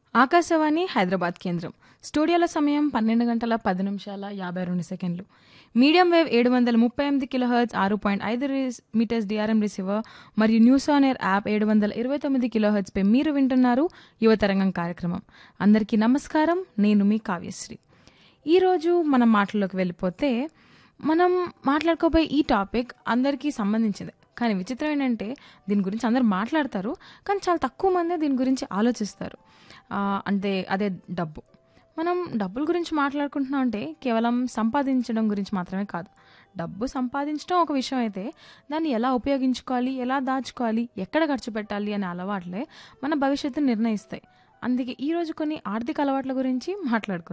ఆకాశవాణి హైదరాబాద్ కేంద్రం స్టూడియోల సమయం పన్నెండు గంటల పది నిమిషాల యాభై రెండు సెకండ్లు మీడియం వేవ్ ఏడు వందల ముప్పై ఎనిమిది కిలోహర్ట్జ్ ఆరు పాయింట్ ఐదు రిస్- మీటర్స్ డిఆర్ఎం రిసీవర్ మరియు న్యూస్ ఆన్ ఎయిర్ యాప్ ఏడు వందల ఇరవై తొమ్మిది కిలోహర్ట్జ్పై మీరు వింటున్నారు యువతరంగం కార్యక్రమం అందరికీ నమస్కారం నేను మీ కావ్యశ్రీ ఈరోజు మనం మాటల్లోకి వెళ్ళిపోతే మనం మాట్లాడుకోబోయే ఈ టాపిక్ అందరికీ సంబంధించింది కానీ విచిత్రం ఏంటంటే దీని గురించి అందరు మాట్లాడతారు కానీ చాలా తక్కువ మంది దీని గురించి ఆలోచిస్తారు ఆ, అంటే అదే డబ్బు మనం డబ్బుల గురించి మాట్లాడుకుంటున్నాం అంటే కేవలం సంపాదించడం గురించి మాత్రమే కాదు డబ్బు సంపాదించడం ఒక విషయం అయితే దాన్ని ఎలా ఉపయోగించుకోవాలి ఎలా దాచుకోవాలి ఎక్కడ ఖర్చు పెట్టాలి అనే అలవాట్లే మన భవిష్యత్తుని నిర్ణయిస్తాయి అందుకే ఈరోజు కొన్ని ఆర్థిక అలవాట్ల గురించి మాట్లాడుకుందాం